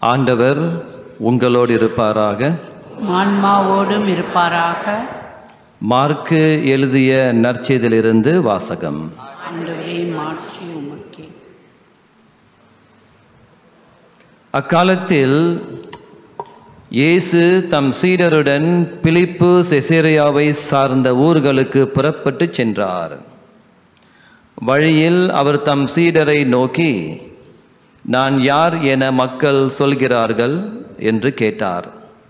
ஆண்டவர் உங்களோடு இருப்பாராக ஆன்மாவோடும் இருப்பாராக மார்க்கு எழுதிய நற்செய்தியிலிருந்து வாசகம் ஆண்டவரே மாட்சி உமக்கே அக்காலத்தில் இயேசு தம் சீடருடன் பிலிப்பு செசேரியாவை சார்ந்த ஊர்களுக்கு புறப்பட்டு சென்றார் வழியில் அவர் தம் சீடரை நோக்கி நான் யார் என மக்கள் சொல்கிறார்கள் என்று கேட்டார்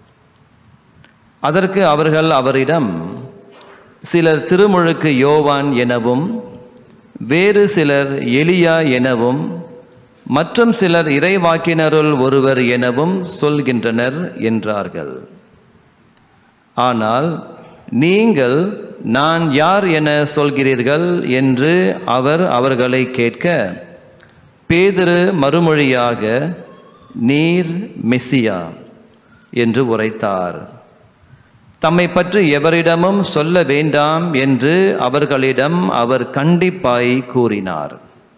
அதற்கு அவர்கள் அவரிடம் சிலர் திருமுழுக்கு யோவான் எனவும் வேறு சிலர் எலியா எனவும் மற்றும் சிலர் இறைவாக்கினருள் ஒருவர் எனவும் சொல்கின்றனர் என்றார்கள் ஆனால் நீங்கள் நான் யார் என சொல்கிறீர்கள் என்று அவர் அவர்களை கேட்க பேதுரு மறுமொழியாக நீர் மெஸ்ஸியா என்று உரைத்தார் தம்மை பற்றி எவரிடமும் சொல்ல வேண்டாம் என்று அவர்களிடம் அவர் கண்டிப்பாய் கூறினார்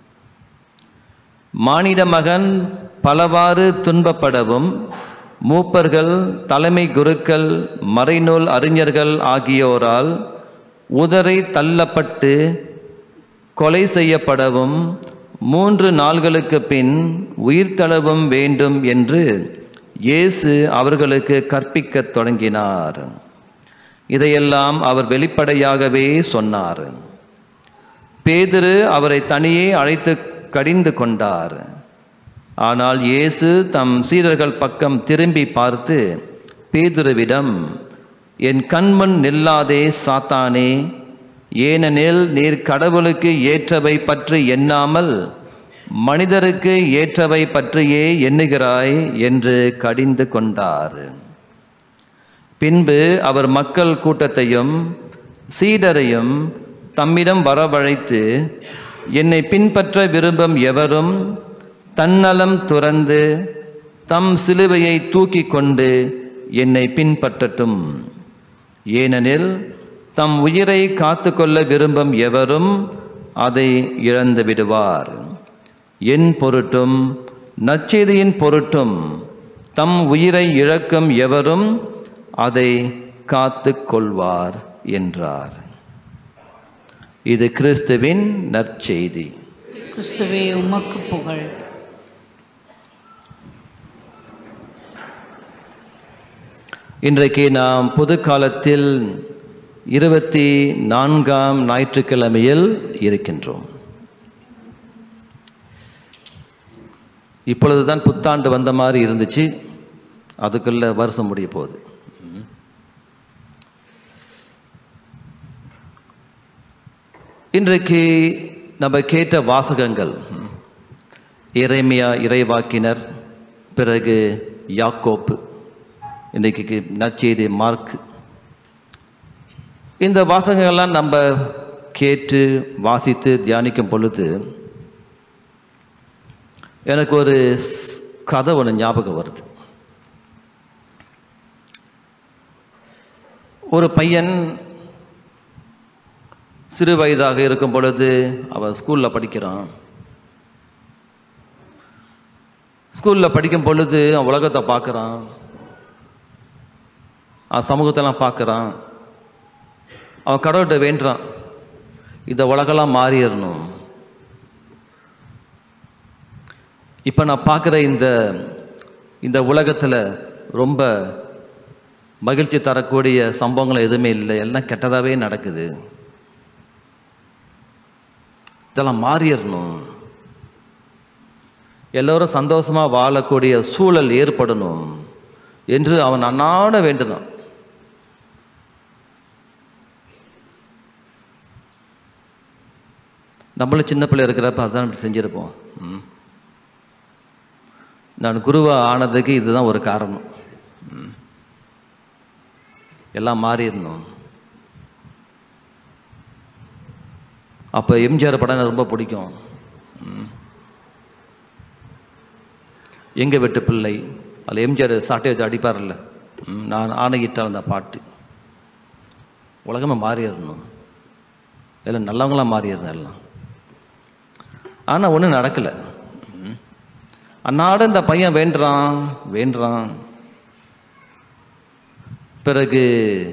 மானிட மகன் பலவாறு துன்பப்படவும் மூப்பர்கள் தலைமை குருக்கள் மறைநூல் அறிஞர்கள் ஆகியோரால் உதறி தள்ளப்பட்டு கொலை செய்யப்படவும் மூன்று நாள்களுக்கு பின் உயிர்த்தளவும் வேண்டும் என்று இயேசு அவர்களுக்கு கற்பிக்கத் தொடங்கினார் இதையெல்லாம் அவர் வெளிப்படையாகவே சொன்னார் பேதுரு அவரை தனியே அழைத்து கடிந்து கொண்டார் ஆனால் இயேசு தம் சீடர்கள் பக்கம் திரும்பி பார்த்து பேதுருவிடம் என் கண்முன் நில்லாதே சாத்தானே ஏனெனில் நீர் கடவுளுக்கு ஏற்றவை பற்றி எண்ணாமல் மனிதருக்கு ஏற்றவை பற்றியே எண்ணுகிறாய் என்று கடிந்து கொண்டார் பின்பு அவர் மக்கள் கூட்டத்தையும் சீடரையும் தம்மிடம் வரவழைத்து என்னை பின்பற்ற விரும்பும் எவரும் தன்னலம் துறந்து தம் சிலுவையை தூக்கி கொண்டு என்னை பின்பற்றட்டும் ஏனெனில் தம் உயிரை காத்து கொள்ள விரும்பும் எவரும் அதை இழந்து விடுவார் என் பொருட்டும் நச்செய்தியின் பொருட்டும் தம் உயிரை இழக்கும் எவரும் அதை காத்து கொள்வார் என்றார் இது கிறிஸ்துவின் நற்செய்தி கிறிஸ்துவே உமக்கு புகழ் இன்றைக்கு நாம் பொது காலத்தில் இருபத்தி நான்காம் ஞாயிற்றுக்கிழமையில் இருக்கின்றோம் இப்பொழுதுதான் புத்தாண்டு வந்த மாதிரி இருந்துச்சு அதுக்குள்ள வருஷம் முடிய போகுது இன்றைக்கு நம்ம கேட்ட வாசகங்கள் இறைமையா இறைவாக்கினர் பிறகு யாக்கோப்பு இன்றைக்கு நற்செய்தி மார்க் இந்த வாசகங்கள்லாம் நம்ம கேட்டு வாசித்து தியானிக்கும் பொழுது எனக்கு ஒரு ஸ்- கதை ஒன்று ஞாபகம் வருது ஒரு பையன் சிறு வயதாக இருக்கும் பொழுது அவன் ஸ்கூலில் படிக்கிறான் ஸ்கூலில் படிக்கும் பொழுது அவன் உலகத்தை பார்க்குறான் அவன் சமூகத்தெல்லாம் பார்க்குறான் அவன் கடவுள்கிட்ட வேண்டுறான் இந்த உலகெல்லாம் மாறிடணும் இப்போ நான் பார்க்குற இந்த இந்த உலகத்தில் ரொம்ப மகிழ்ச்சி தரக்கூடிய சம்பவங்கள் எதுவுமே இல்லை எல்லாம் கெட்டதாகவே நடக்குது இதெல்லாம் மாறிடணும் எல்லோரும் சந்தோஷமாக வாழக்கூடிய சூழல் ஏற்படணும் என்று அவன் அன்னாட வேண்டினான் நம்மளும் சின்ன பிள்ளை இருக்கிறப்ப அதுதான் இப்படி செஞ்சுருப்போம் ம். நான் குருவா ஆனதுக்கு இதுதான் ஒரு காரணம் ம். எல்லாம் மாறிடணும் அப்போ எம்ஜிஆர் படம் எனக்கு ரொம்ப பிடிக்கும் ம். எங்க வெட்டு பிள்ளை அதில் எம்ஜிஆர் சாட்டை வச்சு அடிப்பார்ல ம், நான் ஆணையிட்டால் அந்த பாட்டு உலகமே மாறிடணும் எல்லாம் நல்லவங்களாம் மாறிடணும் எல்லாம் ஆனால் ஒன்றும் நடக்கலை அன்னாட இந்த பையன் வேண்டுறான் வேண்டுறான் பிறகு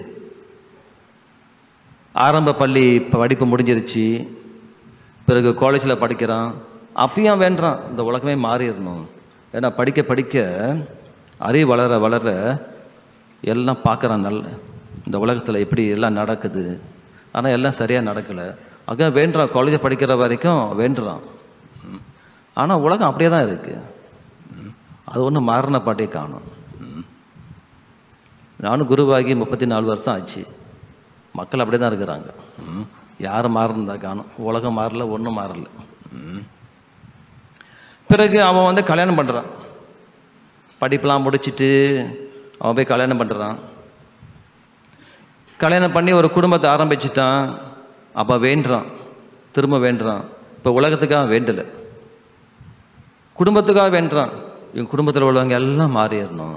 ஆரம்ப பள்ளி படிப்பு முடிஞ்சிருச்சு பிறகு காலேஜில் படிக்கிறான் அப்பயும் வேண்டுறான் இந்த உலகமே மாறிடணும் ஏன்னா படிக்க படிக்க அறிவு வளர வளர எல்லாம் பார்க்குறான் நல்ல இந்த உலகத்தில் எப்படி எல்லாம் நடக்குது ஆனால் எல்லாம் சரியாக நடக்கலை அங்கே வேண்டுறான் காலேஜ் படிக்கிற வரைக்கும் வேண்டுறான் ம். ஆனால் உலகம் அப்படியே தான் இருக்குது அது ஒன்றும் மாறின பாட்டே காணும் ம். நானும் குருவாகி முப்பத்தி நாலு வருஷம் ஆச்சு மக்கள் அப்படியே தான் இருக்கிறாங்க ம். யாரும் மாறினதா காணும் உலகம் மாறல ஒன்றும் மாறல ம். பிறகு அவன் வந்து கல்யாணம் பண்ணுறான் படிப்பெலாம் முடிச்சிட்டு அவன் போய் கல்யாணம் பண்ணுறான் கல்யாணம் பண்ணி ஒரு குடும்பத்தை ஆரம்பிச்சுட்டான் அப்போ வேண்டுறான் திரும்ப வேண்டுறான் இப்போ உலகத்துக்காக வேண்டலை குடும்பத்துக்காக வேண்டுறான் என் குடும்பத்தில் உள்ளவங்க எல்லாம் மாறிடணும்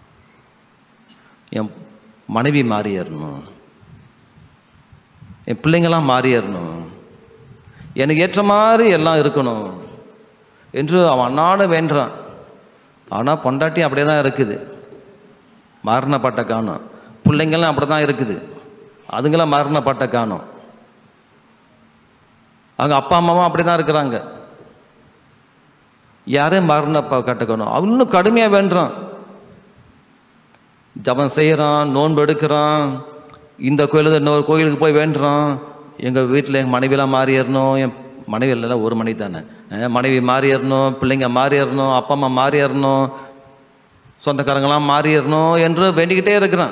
என் மனைவி மாறிடணும் என் பிள்ளைங்களாம் மாறிடணும் எனக்கு ஏற்ற மாதிரி எல்லாம் இருக்கணும் என்று அவன் அண்ணாடு வேண்டுறான் ஆனால் பொண்டாட்டி அப்படியே தான் இருக்குது மாறின பாட்டை காணும் பிள்ளைங்கள்லாம் அப்படி தான் இருக்குது அதுங்களாம் மாறின பாட்டை காணும் அவங்க அப்பா அம்மாவும் அப்படி தான் இருக்கிறாங்க யாரையும் மாறின பா கட்டக்கணும் அவன் இன்னும் கடுமையாக வேண்டுறான் ஜபம் செய்கிறான் நோன்பு எடுக்கிறான் இந்த கோயிலுக்கு இன்னொரு கோயிலுக்கு போய் வேண்டுறான் எங்கள் வீட்டில் எங்கள் மனைவிலாம் மாறிடணும் என் மனைவி இல்லைல்ல ஒரு மனைவி தானே அஹ் மனைவி மாறிடணும் பிள்ளைங்க மாறிடணும் அப்பா அம்மா மாறிடணும் சொந்தக்காரங்களாம் மாறிடணும் என்று வேண்டிக்கிட்டே இருக்கிறான்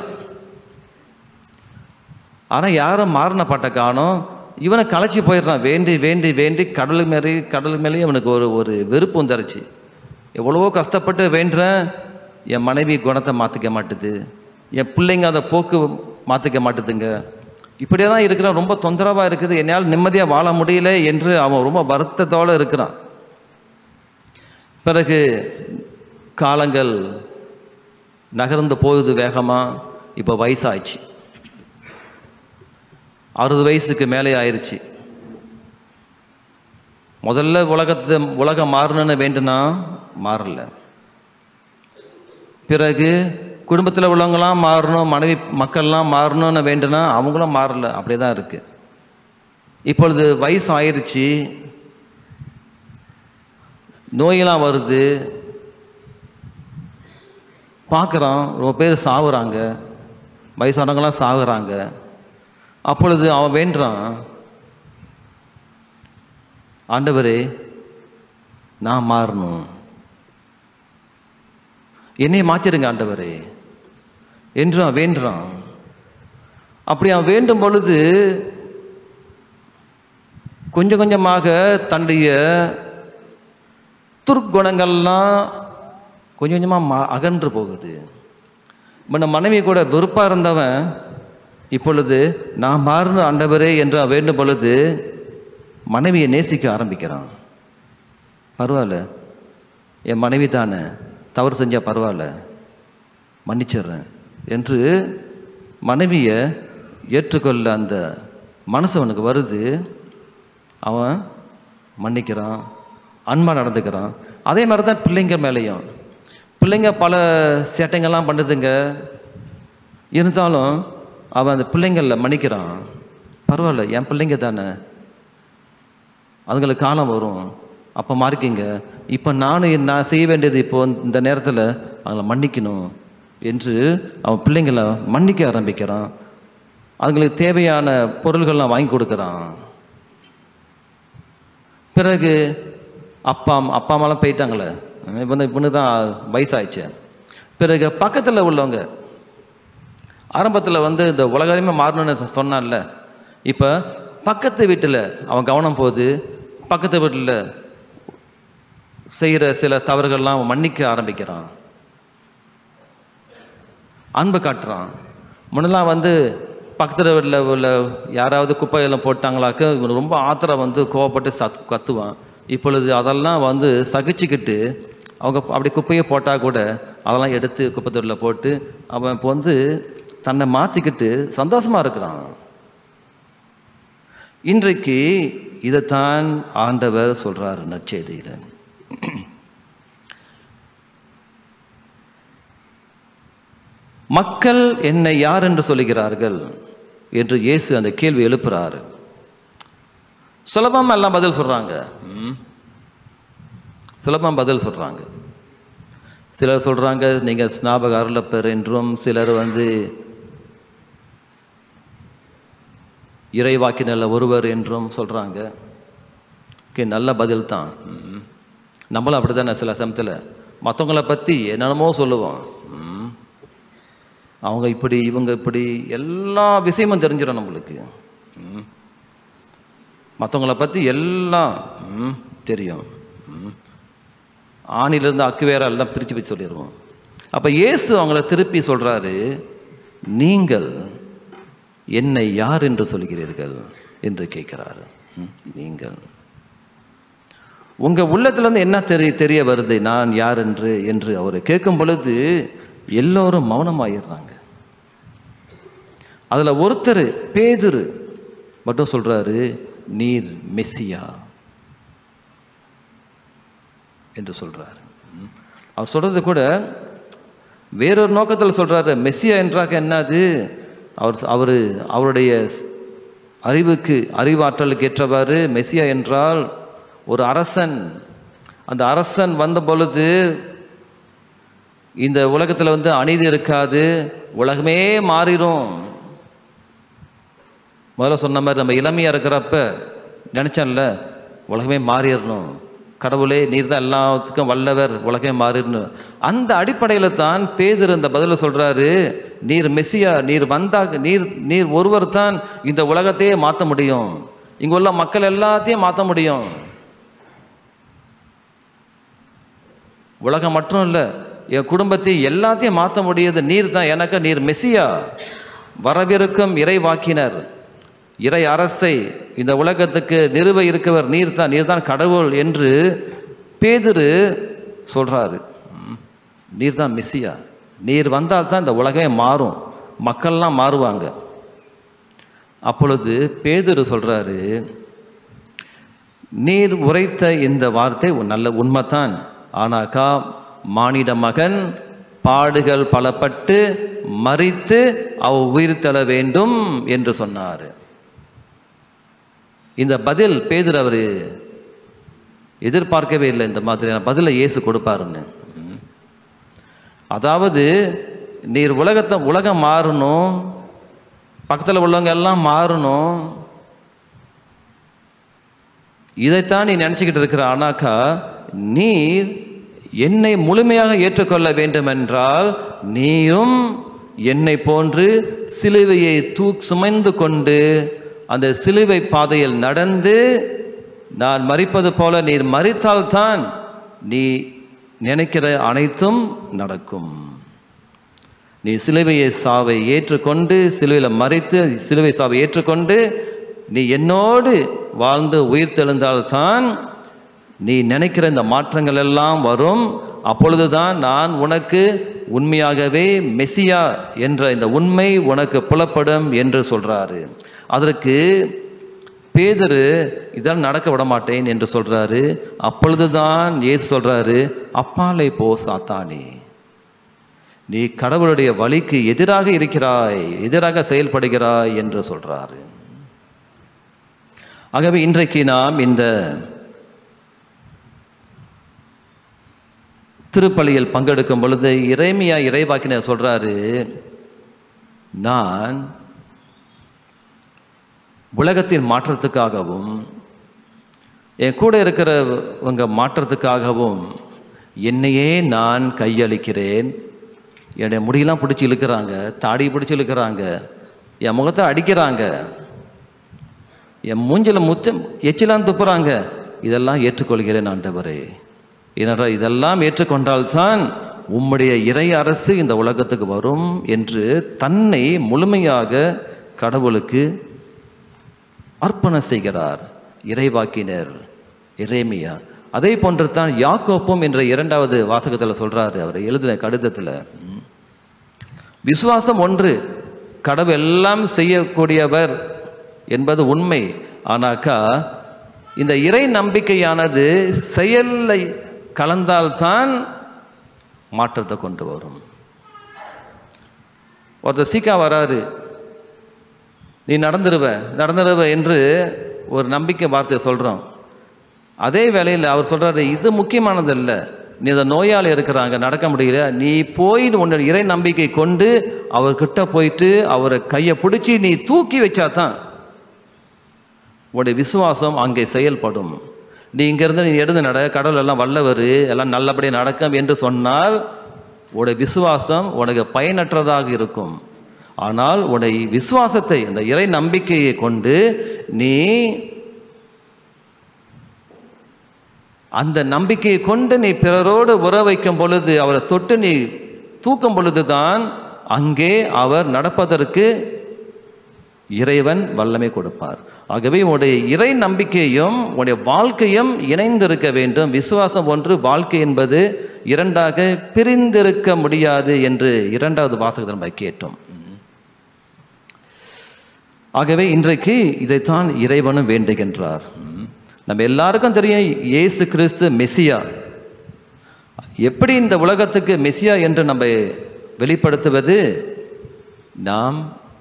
ஆனால் யாரும் மாறின பாட்டை காணும் இவனை களைச்சி போயிடுறான் வேண்டி வேண்டி வேண்டி கடல் மேலே கடல் மேலே இவனுக்கு ஒரு ஒரு வெறுப்பு வந்துருச்சு எவ்வளவோ கஷ்டப்பட்டு வேண்டுறேன் என் மனைவி குணத்தை மாற்றிக்க மாட்டுது என் பிள்ளைங்க அதை போக்கு மாற்றிக்க மாட்டுதுங்க இப்படியே தான் இருக்கிறான் ரொம்ப தொந்தரவாக இருக்குது என்னால் நிம்மதியாக வாழ முடியல என்று அவன் ரொம்ப வருத்தத்தோடு இருக்கிறான் பிறகு காலங்கள் நகர்ந்து போகுது வேகமாக இப்போ வயசாயிடுச்சு அறுபது வயசுக்கு மேலே ஆயிடுச்சு முதல்ல உலகத்தை உலகம் மாறணும்னு வேண்டுனா மாறல பிறகு குடும்பத்தில் உள்ளவங்களாம் மாறணும் மனைவி மக்கள்லாம் மாறணும்னு வேண்டுனா அவங்களும் மாறல அப்படியே தான் இருக்கு இப்பொழுது வயசு ஆயிடுச்சு நோயெல்லாம் வருது பார்க்குறான் ரொம்ப பேர் சாகுறாங்க வயசானவங்களாம் சாகுறாங்க அப்பொழுது அவன் வேண்டுறான் ஆண்டவரே நான் மாறணும் என்னை மாற்றிடுங்க ஆண்டவரே என்று அவன் வேண்டுறான் அப்படி அவன் வேண்டும் பொழுது கொஞ்சம் கொஞ்சமாக தன்னுடைய துர்க்குணங்கள்லாம் கொஞ்சம் கொஞ்சமாக மா அகன்று போகுது முன்ன மனைவி கூட வெறுப்பாக இருந்தவன் இப்பொழுது நான் மாறின ஆண்டவரே என்று அவன் வேண்டும் பொழுது மனைவியை நேசிக்க ஆரம்பிக்கிறான் பரவாயில்ல என் மனைவி தானே தவறு செஞ்சால் பரவாயில்ல மன்னிச்சிடுறேன் என்று மனைவியை ஏற்றுக்கொள்ள அந்த மனசு அவனுக்கு வருது அவன் மன்னிக்கிறான் அன்பாக நடந்துக்கிறான் அதே மாதிரி தான் பிள்ளைங்க மேலேயும் பிள்ளைங்க பல சேட்டைங்கள்லாம் பண்ணுதுங்க இருந்தாலும் அவன் அந்த பிள்ளைங்களில் மன்னிக்கிறான் பரவாயில்ல என் பிள்ளைங்க தானே அதுங்களுக்கு காலம் வரும் அப்போ மாறிக்கிங்க இப்போ நானும் நான் செய்ய வேண்டியது இப்போ இந்த நேரத்தில் அவங்கள மன்னிக்கணும் என்று அவன் பிள்ளைங்களை மன்னிக்க ஆரம்பிக்கிறான் அதுங்களுக்கு தேவையான பொருள்கள்லாம் வாங்கி கொடுக்குறான் பிறகு அப்பா அப்பா அம்மாலாம் போயிட்டாங்களே இப்போ வந்து பொண்ணு தான் வயசாயிடுச்சு பிறகு பக்கத்தில் உள்ளவங்க ஆரம்பத்தில் வந்து இந்த உலகமே மாறணும்னு சொ- சொன்னான்ல இப்போ பக்கத்து வீட்டில் அவன் கவனம் போகுது பக்கத்து வீட்டில் செய்கிற சில தவறுகள்லாம் அவன் மன்னிக்க ஆரம்பிக்கிறான் அன்பு காட்டுறான் முன்னெல்லாம் வந்து பக்கத்தில் வீட்டில் உள்ள யாராவது குப்பையெல்லாம் போட்டாங்களாக்க இவன் ரொம்ப ஆத்திரம் வந்து கோவப்பட்டு சத் கத்துவான் இப்பொழுது அதெல்லாம் வந்து சகிச்சுக்கிட்டு அவங்க அப்படி குப்பையை போட்டால் கூட அதெல்லாம் எடுத்து குப்பை தொட்டியில் போட்டு அவன் இப்போ வந்து தன்னை மாற்றிக்கிட்டு சந்தோஷமாக இருக்கிறான் இன்றைக்கு இதைத்தான் ஆண்டவர் சொல்கிறார் நற்செய்தியில் மக்கள் என்னை யார் என்று சொல்லுகிறார்கள் என்று இயேசு அந்த கேள்வி எழுப்புறாரு சுலபமா எல்லாம் பதில் சொல்றாங்க ம். சுலபமா பதில் சொல்றாங்க சிலர் சொல்றாங்க நீங்க ஸ்நாபக அருளப்பர் என்றும் சிலர் வந்து இறைவாக்கினல்ல ஒருவர் என்றும் சொல்றாங்க ஓகே நல்ல பதில் தான் ம். நம்மளும் அப்படி தானே சில சமயத்தில் மற்றவங்கள பற்றி என்னென்னமோ சொல்லுவோம் ம். அவங்க இப்படி இவங்க இப்படி எல்லா விஷயமும் தெரிஞ்சிடும் நம்மளுக்கு ம். மற்றவங்கள பற்றி எல்லாம் ம், தெரியும் ம். ஆணிலிருந்து அக்கு வேற எல்லாம் பிரித்து பிரித்து சொல்லிடுவோம் அப்போ இயேசு அவங்கள திருப்பி சொல்கிறாரு நீங்கள் என்னை யார் என்று சொல்கிறீர்கள் என்று கேட்கிறாரு ம், நீங்கள் உங்க உள்ளத்திலிருந்து என்ன தெரிய தெரிய வருது நான் யார் என்று என்று அவர் கேட்கும் பொழுது எல்லோரும் மௌனமாயிடுறாங்க அதுல ஒருத்தர் பேதுரு மட்டும் சொல்றாரு நீர் மெஸ்ஸியா என்று சொல்றாரு ம். அவர் சொல்றது கூட வேறொரு நோக்கத்தில் சொல்றாரு மெஸ்ஸியா என்றாக்க என்னது அவர் அவர் அவருடைய அறிவுக்கு அறிவாற்றலுக்கு ஏற்றவாறு மெஸ்ஸியா என்றால் ஒரு அரசன் அந்த அரசன் வந்த பொழுது இந்த உலகத்தில் வந்து அநீதி இருக்காது உலகமே மாறிடும் முதல்ல சொன்ன மாதிரி நம்ம இளமையாக இருக்கிறப்ப நினச்சேன்ல உலகமே மாறிடணும் கடவுளே நீர் தான் எல்லாத்துக்கும் வல்லவர் உலகமே மாறிடணும் அந்த அடிப்படையில் தான் பேதர் இந்த பதில சொல்கிறாரு நீர் மெஸ்ஸியா நீர் வந்தா நீர் நீர் ஒருவர் தான் இந்த உலகத்தையே மாற்ற முடியும் இங்கே உள்ள மக்கள் எல்லாத்தையும் மாற்ற முடியும் உலகம் மட்டும் இல்லை என் குடும்பத்தை எல்லாத்தையும் மாற்ற முடியாது நீர் தான் எனக்கு நீர் மெஸ்ஸியா வரவிருக்கும் இறைவாக்கினர் இறை அரசை இந்த உலகத்துக்கு நிறுவ இருக்கவர் நீர் தான் நீர் தான் கடவுள் என்று பேதுரு சொல்றாரு ம். நீர் தான் மெஸ்ஸியா நீர் வந்தால் தான் இந்த உலகமே மாறும் மக்கள்லாம் மாறுவாங்க அப்பொழுது பேதுரு சொல்றாரு நீர் உரைத்த இந்த வார்த்தை உன் நல்ல உண்மைதான் ஆனாக்கா மானிட மகன் பாடுகள் பலப்பட்டு மறித்து அவ உயிர் தள வேண்டும் என்று சொன்னார் இந்த பதில் பேதர் அவர் எதிர்பார்க்கவே இல்லை இந்த மாதிரியான பதிலை இயேசு கொடுப்பாருன்னு ம். அதாவது நீர் உலகத்தை உலகம் மாறணும் பக்கத்தில் உள்ளவங்க எல்லாம் மாறணும் இதைத்தான் நீ நினச்சிக்கிட்டு இருக்கிற ஆனாக்கா நீர் என்னை முழுமையாக ஏற்றுக்கொள்ள வேண்டுமென்றால் நீயும் என்னை போன்று சிலுவையை தூ சுமைந்து கொண்டு அந்த சிலுவை பாதையில் நடந்து நான் மறிப்பது போல நீர் மறித்தால்தான் நீ நினைக்கிற அனைத்தும் நடக்கும் நீ சிலுவையை சாவை ஏற்றுக்கொண்டு சிலுவையில் மறித்து சிலுவை சாவை ஏற்றுக்கொண்டு நீ என்னோடு வாழ்ந்து உயிர் தெழுந்தால்தான் நீ நினைக்கிற இந்த மாற்றங்கள் எல்லாம் வரும் அப்பொழுதுதான் நான் உனக்கு உண்மையாகவே மெசியா என்ற இந்த உண்மை உனக்கு புலப்படும் என்று சொல்றாரு அதற்கு பேதரு இதெல்லாம் நடக்க விட மாட்டேன் என்று சொல்றாரு அப்பொழுதுதான் இயேசு சொல்றாரு அப்பாலை போ சாத்தானே நீ கடவுளுடைய வழிக்கு எதிராக இருக்கிறாய் எதிராக செயல்படுகிறாய் என்று சொல்றாரு ஆகவே இன்றைக்கு நாம் இந்த திருப்பலியில் பங்கெடுக்கும் பொழுது இறைமையா இறைவாக்கினர் சொல்றாரு நான் உலகத்தின் மாற்றத்துக்காகவும் என் கூட இருக்கிறவங்க மாற்றத்துக்காகவும் என்னையே நான் கையளிக்கிறேன் என்னுடைய முடியெல்லாம் பிடிச்சி இழுக்கிறாங்க தாடி பிடிச்சி இழுக்கிறாங்க என் முகத்தை அடிக்கிறாங்க என் மூஞ்சில் முச்சம் எச்சிலாம் துப்புறாங்க இதெல்லாம் ஏற்றுக்கொள்கிறேன் ஆண்டவரே ஏனென்றால் இதெல்லாம் ஏற்றுக்கொண்டால்தான் உம்முடைய இறை அரசு இந்த உலகத்துக்கு வரும் என்று தன்னை முழுமையாக கடவுளுக்கு அர்ப்பணம் செய்கிறார் இறைவாக்கினர் இறைமையா அதே போன்று தான் யாக்கோப்பும் என்ற இரண்டாவது வாசகத்தில் சொல்றாரு அவர் எழுதின கடிதத்தில் ம். விசுவாசம் ஒன்று கடவுள் எல்லாம் செய்யக்கூடியவர் என்பது உண்மை ஆனாக்கா இந்த இறை நம்பிக்கையானது செயலை கலந்தால்தான் மாற்றத்தை கொண்டு வரும் ஒருத்தர் சீக்கா வராரு நீ நடந்துருவ நடந்துருவ என்று ஒரு நம்பிக்கை வார்த்தையை சொல்கிறோம் அதே வேளையில் அவர் சொல்கிறாரு இது முக்கியமானது இல்லை நீ இந்த நோயாளி இருக்கிறாங்க நடக்க முடியல நீ போய் உன்னோட இறை நம்பிக்கை கொண்டு அவர்கிட்ட போயிட்டு அவரை கையை பிடிச்சி நீ தூக்கி வச்சா தான் உன்னுடைய விசுவாசம் அங்கே செயல்படும் நீ இங்கேருந்து நீ எடுத்து நட கடவுள் எல்லாம் வல்லவர் எல்லாம் நல்லபடியாக நடக்கும் என்று சொன்னால் உன்னுடைய விசுவாசம் உனக்கு பயனற்றதாக இருக்கும் ஆனால் உன்னுடைய விசுவாசத்தை அந்த இறை நம்பிக்கையை கொண்டு நீ அந்த நம்பிக்கையை கொண்டு நீ பிறரோடு உற வைக்கும் பொழுது அவரை தொட்டு நீ தூக்கும் பொழுது தான் அங்கே அவர் நடப்பதற்கு இறைவன் வல்லமை கொடுப்பார் ஆகவே உன்னுடைய இறை நம்பிக்கையும் உன்னுடைய வாழ்க்கையும் இணைந்திருக்க வேண்டும் விசுவாசம் ஒன்று வாழ்க்கை என்பது இரண்டாக பிரிந்திருக்க முடியாது என்று இரண்டாவது வாசகத்தை நம்ம கேட்டோம் ஆகவே இன்றைக்கு இதைத்தான் இறைவனும் வேண்டுகின்றார் ம். நம்ம எல்லாருக்கும் தெரியும் இயேசு கிறிஸ்து மெசியா எப்படி இந்த உலகத்துக்கு மெசியா என்று நம்ம வெளிப்படுத்துவது நாம்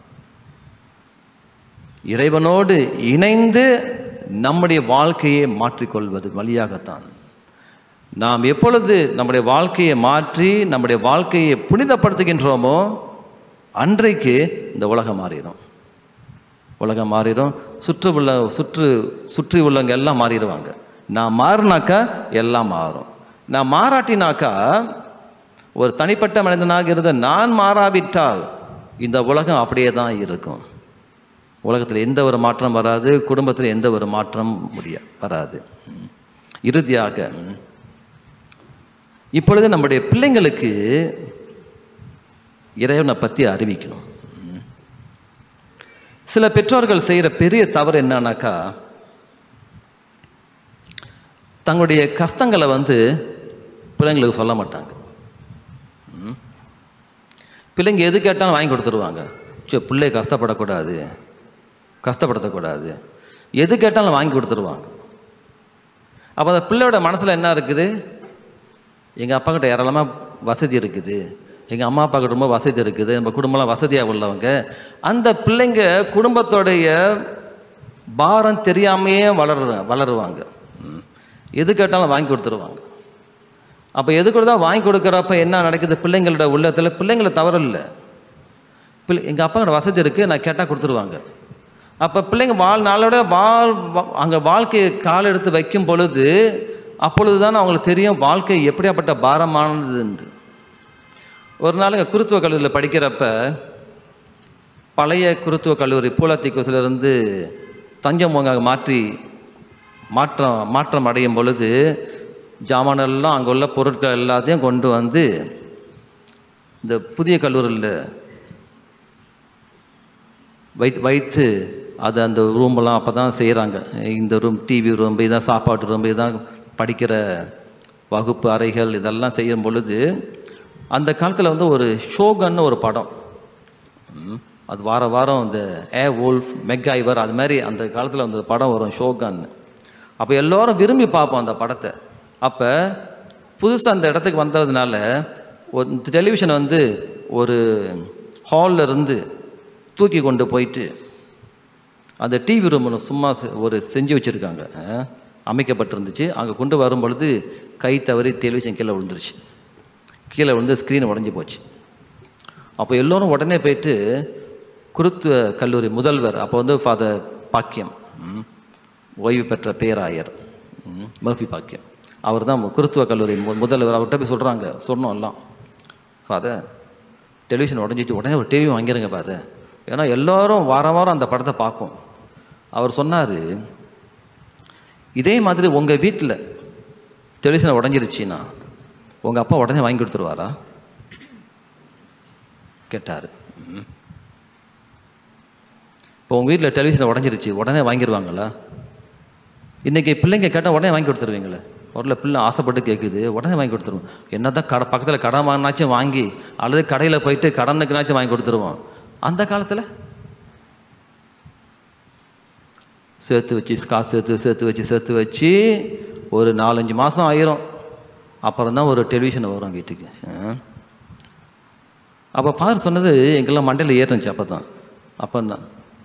இறைவனோடு இணைந்து நம்முடைய வாழ்க்கையை மாற்றிக்கொள்வது வழியாகத்தான் நாம் எப்பொழுது நம்முடைய வாழ்க்கையை மாற்றி நம்முடைய வாழ்க்கையை புனிதப்படுத்துகின்றோமோ அன்றைக்கு இந்த உலகம் மாறிடும் உலகம் மாறிடும் சுற்று உள்ள சுற்று சுற்றி உள்ளவங்க எல்லாம் மாறிடுவாங்க நான் மாறினாக்கா எல்லாம் மாறும் நான் மாறாட்டினாக்கா ஒரு தனிப்பட்ட மனிதனாக இருந்த நான் மாறாவிட்டால் இந்த உலகம் அப்படியே தான் இருக்கும் உலகத்தில் எந்த ஒரு மாற்றம் வராது குடும்பத்தில் எந்த ஒரு மாற்றம் முடிய வராது ம். இறுதியாக ம், இப்பொழுது நம்முடைய பிள்ளைங்களுக்கு இறைவனை பற்றி அறிவிக்கணும் ம். சில பெற்றோர்கள் செய்கிற பெரிய தவறு என்னன்னாக்கா தங்களுடைய கஷ்டங்களை வந்து பிள்ளைங்களுக்கு சொல்ல மாட்டாங்க ம். பிள்ளைங்க எது கேட்டாலும் வாங்கி கொடுத்துருவாங்க சரி பிள்ளை கஷ்டப்படக்கூடாது கஷ்டப்படுத்தக்கூடாது எது கேட்டாலும் வாங்கி கொடுத்துருவாங்க அப்போ அந்த பிள்ளையோட மனசில் என்ன இருக்குது எங்கள் அப்பா கிட்ட ஏராளமாக வசதி இருக்குது எங்கள் அம்மா அப்பா கிட்ட ரொம்ப வசதி இருக்குது நம்ம குடும்பம்லாம் வசதியாக உள்ளவங்க அந்த பிள்ளைங்க குடும்பத்தோடைய பாரம் தெரியாமையே வளர வளருவாங்க ம். எது கேட்டாலும் வாங்கி கொடுத்துருவாங்க அப்போ எது கூட தான் வாங்கி கொடுக்குறப்ப என்ன நடக்குது பிள்ளைங்களோட உள்ளத்தில் பிள்ளைங்கள தவறு இல்லை பிள்ளை எங்கள் அப்பா கிட்ட வசதி இருக்குது நான் கேட்டால் கொடுத்துருவாங்க அப்போ பிள்ளைங்க வாழ்நாளோட வாழ் அங்கே வாழ்க்கையை கால் எடுத்து வைக்கும் பொழுது அப்பொழுது தான் அவங்களுக்கு தெரியும் வாழ்க்கை எப்படியாப்பட்ட பாரமானது என்று ஒரு நாளுங்க குருத்துவ கல்லூரியில் படிக்கிறப்ப பழைய குருத்துவ கல்லூரி பூலாத்திக்குவத்திலிருந்து தஞ்சமூங்க மாற்றி மாற்றம் மாற்றம் அடையும் பொழுது ஜாமானெல்லாம் அங்கே உள்ள பொருட்கள் எல்லாத்தையும் கொண்டு வந்து இந்த புதிய கல்லூரியில் வைத்து வைத்து அது அந்த ரூமெல்லாம் அப்போ தான் செய்கிறாங்க இந்த ரூம் டிவி ரூம் இதான் சாப்பாட்டு ரூம் இதான் படிக்கிற வகுப்பு அறைகள் இதெல்லாம் செய்யும் பொழுது அந்த காலத்தில் வந்து ஒரு ஷோகன்னு ஒரு படம் ம், அது வார வாரம் இந்த ஏ வோல்ஃப் மெக்காய்வர் அது மாதிரி அந்த காலத்தில் அந்த படம் வரும் ஷோகன் அப்போ எல்லோரும் விரும்பி பார்ப்போம் அந்த படத்தை அப்போ புதுசாக அந்த இடத்துக்கு வந்ததுனால ஒரு டெலிவிஷன் வந்து ஒரு ஹாலில் இருந்து தூக்கி கொண்டு போயிட்டு அந்த டிவி ரூம் ஒன்று சும்மா செ- ஒரு செஞ்சு வச்சுருக்காங்க அமைக்கப்பட்டிருந்துச்சு அங்கே கொண்டு வரும் பொழுது கை தவறி டெலிவிஷன் கீழே விழுந்துருச்சு கீழே விழுந்து ஸ்க்ரீன் உடஞ்சி போச்சு அப்போ எல்லோரும் உடனே போயிட்டு குருத்துவ கல்லூரி முதல்வர் அப்போ வந்து ஃபாதர் பாக்கியம் ம், ஓய்வு பெற்ற பேராயர் ம், மர்ஃபி பாக்கியம் அவர் தான் குருத்துவ கல்லூரி மு- முதல்வர் அவர்கிட்ட போய் சொல்கிறாங்க சொன்னோம் எல்லாம் ஃபாதர் டெலிவிஷன் உடஞ்சிச்சு உடனே ஒரு டிவி வாங்கிருங்க ஃபாதர் ஏன்னா எல்லாரும் வாரம் வாரம் அந்த படத்தை பார்ப்போம் அவர் சொன்னார் இதே மாதிரி உங்கள் வீட்டில் டெலிவிஷன் உடஞ்சிருச்சுன்னா உங்கள் அப்பா உடனே வாங்கி கொடுத்துருவாரா கேட்டார் இப்போ உங்கள் வீட்டில் டெலிவிஷன் உடஞ்சிருச்சு உடனே வாங்கிடுவாங்களா இன்றைக்கி பிள்ளைங்க கேட்டால் உடனே வாங்கி கொடுத்துருவீங்களே ஒரு பிள்ளை ஆசைப்பட்டு கேட்குது உடனே வாங்கி கொடுத்துருவோம் என்ன தான் கடை பக்கத்தில் கடன் வாங்கினாச்சும் வாங்கி அல்லது கடையில் போயிட்டு கடனுக்குனாச்சும் வாங்கி கொடுத்துருவோம் அந்த காலத்தில் சேர்த்து வச்சு காசு சேர்த்து சேர்த்து வச்சு சேர்த்து வச்சு ஒரு நாலஞ்சு மாதம் ஆயிரும் அப்புறம் தான் ஒரு டெலிவிஷன் வரும் வீட்டுக்கு ஆ. அப்போ ஃபாதர் சொன்னது எங்கெல்லாம் மண்டையில் ஏறினுச்சு அப்போ தான் அப்போன்னா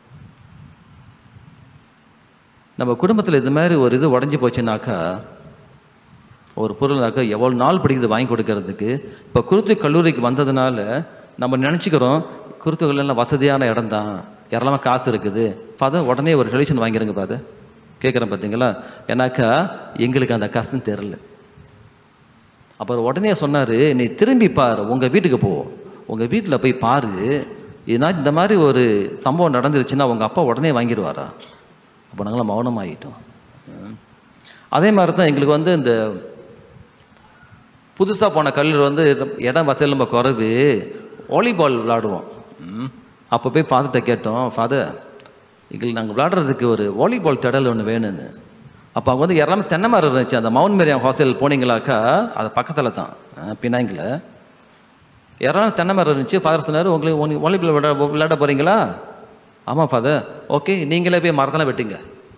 நம்ம குடும்பத்தில் இது மாதிரி ஒரு இது உடஞ்சி போச்சுனாக்கா ஒரு பொருள்னாக்கா எவ்வளோ நாள் பிடிக்குது வாங்கி கொடுக்கறதுக்கு இப்போ குருத்து கல்லூரிக்கு வந்ததுனால நம்ம நினச்சிக்கிறோம் குருத்துக்கள்லாம் வசதியான இடம் தான் ஏராளமாக காசு இருக்குது ஃபாதர் உடனே ஒரு டெலிவிஷன் வாங்கிருங்க ஃபாதர் கேட்குறேன் பார்த்தீங்களா ஏன்னாக்கா எங்களுக்கு அந்த கஷ்டம் தெரில அப்புறம் உடனே சொன்னார் நீ திரும்பி பாரு உங்கள் வீட்டுக்கு போ உங்கள் வீட்டில் போய் பாரு இதுனா இந்த மாதிரி ஒரு சம்பவம் நடந்துருச்சுன்னா உங்கள் அப்பா உடனே வாங்கிடுவாரா அப்போ நாங்களாம் மௌனமாகிட்டோம் ம். அதே மாதிரி தான் எங்களுக்கு வந்து இந்த புதுசாக போன கல்லூரி வந்து இடம் வசதி நம்ம குறைவு வாலிபால் விளாடுவோம் ம். அப்போ போய் ஃபாதர்கிட்ட கேட்டோம் ஃபாதர் எங்களுக்கு நாங்கள் விளாடுறதுக்கு ஒரு வாலிபால் திடல் ஒன்று வேணும்னு அப்போ அவங்க வந்து எல்லாமே தென்னை மரம் இருந்துச்சு அந்த மவுண்ட் மேரியம் ஹாஸ்டல் போனீங்களாக்கா அது பக்கத்தில் தான் அஹ், பினாங்கில் யாராவது தென்னை மரம் இருந்துச்சு ஃபாதர் சொன்னார் உங்களுக்கு உங்களுக்கு வாலிபால் விளையாட விளையாட போகிறீங்களா ஆமாம் ஃபாதர் ஓகே நீங்களே போய் மரத்தெல்லாம் வெட்டுங்க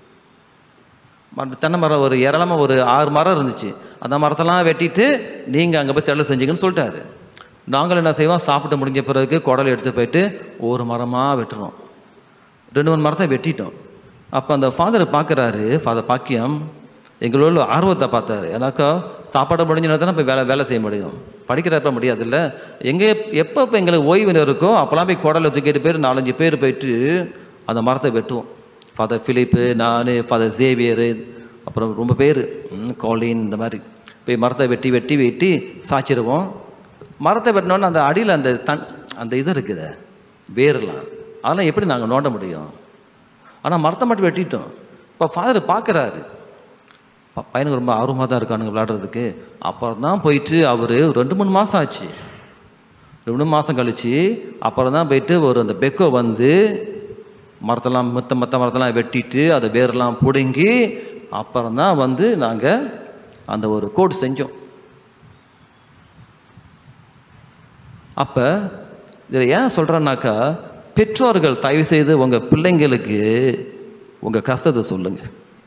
மர தென்னை மரம் ஒரு ஏராளமாக ஒரு ஆறு மரம் இருந்துச்சு அந்த மரத்தெல்லாம் வெட்டிட்டு நீங்கள் அங்கே போய் தெள்ள செஞ்சீங்கன்னு சொல்லிட்டாரு நாங்கள் என்ன செய்வோம் சாப்பிட்டு முடிஞ்ச பிறகு குடலை எடுத்து போயிட்டு ஒரு மரமாக வெட்டுறோம் ரெண்டு மூணு மரத்தை வெட்டிட்டோம் அப்போ அந்த ஃபாதர் பார்க்குறாரு ஃபாதர் பாக்கியம் எங்களோட ஆர்வத்தை பார்த்தாரு ஏன்னாக்கா சாப்பாடு முடிஞ்ச தானே போய் வேலை வேலை செய்ய முடியும் படிக்கிறப்ப முடியாதுல்ல எங்கே எப்போ இப்போ எங்களுக்கு ஓய்வு நேரம் இருக்கோ அப்போலாம் போய் குடலை தூக்கிட்டு பேர் நாலஞ்சு பேர் போயிட்டு அந்த மரத்தை வெட்டுவோம் ஃபாதர் ஃபிலிப்பு நான் ஃபாதர் ஜேவியரு அப்புறம் ரொம்ப பேர் காலின் இந்த மாதிரி போய் மரத்தை வெட்டி வெட்டி வெட்டி சாய்ச்சிருவோம் மரத்தை வெட்டினோன்னு அந்த அடியில் அந்த தன் அந்த இது இருக்குது வேர்லாம் அதெல்லாம் எப்படி நாங்கள் நோண்ட முடியும் ஆனால் மரத்தை மட்டும் வெட்டிட்டோம் இப்போ ஃபாதர் பார்க்குறாரு ப- பையனுக்கு ரொம்ப ஆர்வமாக தான் இருக்கானுங்க விளாடுறதுக்கு அப்புறம் தான் போயிட்டு அவர் ரெண்டு மூணு மாதம் ஆச்சு ரெண்டு மூணு மாதம் கழிச்சு அப்புறம் தான் போயிட்டு ஒரு அந்த பெக்கோ வந்து மரத்தெல்லாம் மற்ற மற்ற மரத்தெல்லாம் வெட்டிட்டு அதை வேரெல்லாம் பிடுங்கி அப்புறம் தான் வந்து நாங்கள் அந்த ஒரு கோடு செஞ்சோம் அப்போ இதில் ஏன் சொல்கிறேன்னாக்கா பெற்றோர்கள் தயவு செய்து உங்கள் பிள்ளைங்களுக்கு உங்கள் கஷ்டத்தை சொல்லுங்கள்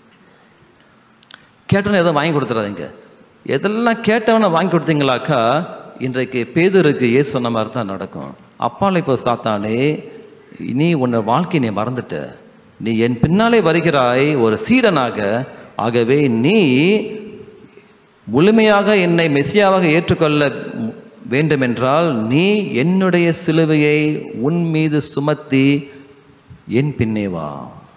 கேட்டவன எதுவும் வாங்கி கொடுத்துறாதீங்க எதெல்லாம் கேட்டவனை வாங்கி கொடுத்தீங்களாக்கா இன்றைக்கு பேதருக்கு ஏசு சொன்ன மாதிரி தான் நடக்கும் அப்பாலை இப்போ சாத்தானே நீ உன்னை வாழ்க்கை நீ மறந்துட்ட நீ என் பின்னாலே வருகிறாய் ஒரு சீடனாக ஆகவே நீ முழுமையாக என்னை மெசியாவாக ஏற்றுக்கொள்ள வேண்டுமென்றால் நீ என்னுடைய சிலுவையை உன் மீது சுமத்தி என் பின்னே வா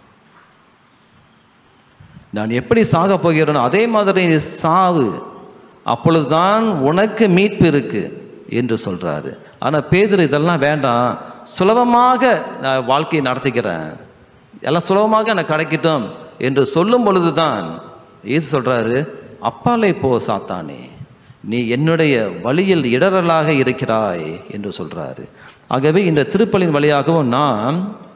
நான் எப்படி சாக போகிறேனோ அதே மாதிரி நீ சாவு அப்பொழுதுதான் உனக்கு மீட்பு இருக்கு என்று சொல்றாரு ஆனால் பேதர் இதெல்லாம் வேண்டாம் சுலபமாக நான் வாழ்க்கையை நடத்திக்கிறேன் எல்லாம் சுலபமாக எனக்கு கிடைக்கட்டும் என்று சொல்லும் பொழுதுதான் இயேசு சொல்றாரு அப்பாலே போ சாத்தானே நீ என்னுடைய வழியில் இடரலாக இருக்கிறாய் என்று சொல்றாரு ஆகவே இந்த திருப்பலின் வழியாகவும் நாம்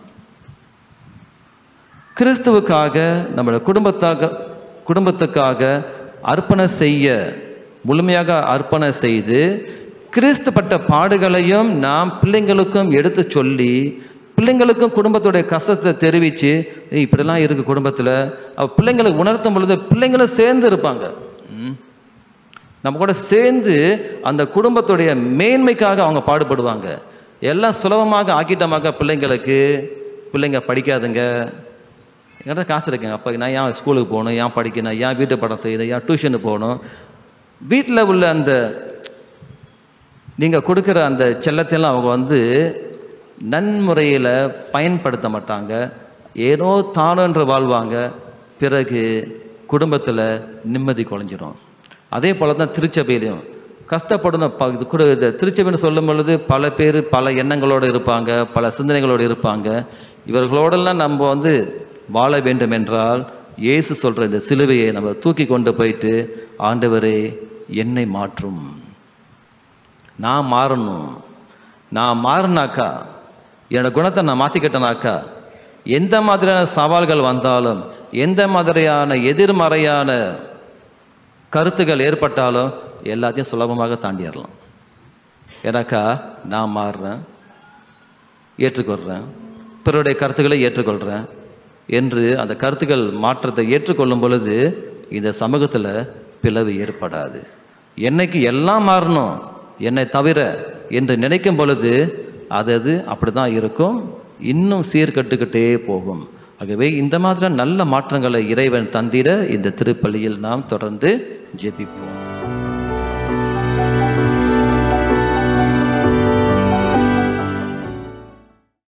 கிறிஸ்துவுக்காக நம்முடைய குடும்பத்தாக குடும்பத்துக்காக அர்ப்பணம் செய்ய முழுமையாக அர்ப்பணம் செய்து கிறிஸ்துப்பட்ட பாடுகளையும் நாம் பிள்ளைங்களுக்கும் எடுத்து சொல்லி பிள்ளைங்களுக்கும் குடும்பத்துடைய கஷ்டத்தை தெரிவித்து "ஏய், இப்படிலாம் இருக்குது குடும்பத்தில் பிள்ளைங்களுக்கு உணர்த்தும் பொழுது பிள்ளைங்களும் சேர்ந்து இருப்பாங்க ம். நம்ம கூட சேர்ந்து அந்த குடும்பத்துடைய மேன்மைக்காக அவங்க பாடுபடுவாங்க எல்லாம் சுலபமாக ஆக்கிட்டமாக பிள்ளைங்களுக்கு பிள்ளைங்க படிக்காதுங்க என்கிட்ட காசு இருக்குங்க அப்போ நான் ஏன் ஸ்கூலுக்கு போகணும் ஏன் படிக்கணும் ஏன் வீட்டு படம் செய்யணும் ஏன் டியூஷனுக்கு போகணும் வீட்டில் உள்ள அந்த நீங்கள் கொடுக்குற அந்த செல்லத்தையெல்லாம் அவங்க வந்து நன்முறையில் பயன்படுத்த மாட்டாங்க ஏனோ தானோ என்று வாழ்வாங்க பிறகு குடும்பத்தில் நிம்மதி குறைஞ்சிரும் அதே போல தான் திருச்சபையிலையும் கஷ்டப்படணும் ப இது கூட இந்த திருச்சபைன்னு சொல்லும் பொழுது பல பேர் பல எண்ணங்களோடு இருப்பாங்க பல சிந்தனைகளோடு இருப்பாங்க இவர்களோடெல்லாம் நம்ம வந்து வாழ வேண்டும் என்றால் இயேசு சொல்கிற இந்த சிலுவையை நம்ம தூக்கி கொண்டு போயிட்டு ஆண்டவரே என்னை மாற்றும் நான் மாறணும் நான் மாறினாக்கா என்னோட குணத்தை நான் மாற்றிக்கிட்டேனாக்கா எந்த மாதிரியான சவால்கள் வந்தாலும் எந்த மாதிரியான எதிர்மறையான கருத்துக்கள் ஏற்பட்டாலும் எல்லாத்தையும் சுலபமாக தாண்டிடலாம் ஏன்னாக்கா நான் மாறுறேன் ஏற்றுக்கொள்கிறேன் பிறருடைய கருத்துக்களை ஏற்றுக்கொள்கிறேன் என்று அந்த கருத்துக்கள் மாற்றத்தை ஏற்றுக்கொள்ளும் பொழுது இந்த சமூகத்தில் பிளவு ஏற்படாது என்னைக்கு எல்லாம் மாறணும் என்னை தவிர என்று நினைக்கும் பொழுது அது அது அப்படி தான் இருக்கும் இன்னும் சீர்கட்டுக்கிட்டே போகும் ஆகவே இந்த மாதிரி நல்ல மாற்றங்களை இறைவன் தந்திட இந்த திருப்பலியில் நாம் தொடர்ந்து ஜெபிப்போம்